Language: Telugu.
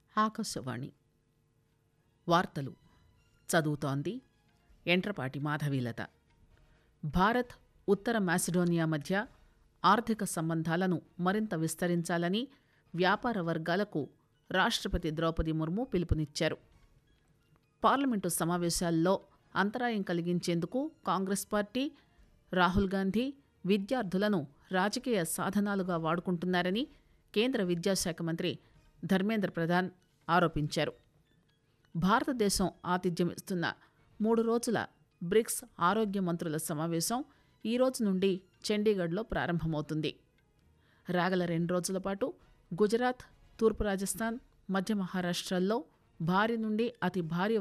ఆకాశవాణి వార్తలు చదువుతోంది ఎంట్రపాటి మాధవీలత భారత్ ఉత్తర మాసిడోనియా మధ్య ఆర్థిక సంబంధాలను మరింత విస్తరించాలని వ్యాపార వర్గాలకు రాష్ట్రపతి ద్రౌపది ముర్ము పిలుపునిచ్చారు పార్లమెంటు సమావేశాల్లో అంతరాయం కలిగించేందుకు కాంగ్రెస్ పార్టీ రాహుల్ గాంధీ విద్యార్థులను రాజకీయ సాధనాలుగా వాడుకుంటున్నారని కేంద్ర విద్యాశాఖ మంత్రి ధర్మేంద్ర ప్రధాన్ ఆరోపించారు భారతదేశం ఆతిథ్యమిస్తున్న మూడు రోజుల బ్రిక్స్ ఆరోగ్య మంత్రుల సమావేశం ఈ రోజు నుండి చండీగఢ్లో ప్రారంభమవుతుంది రాగల రెండు రోజుల పాటు గుజరాత్ తూర్పు రాజస్థాన్ మధ్య మహారాష్ట్రల్లో భారీ నుండి అతి భారీ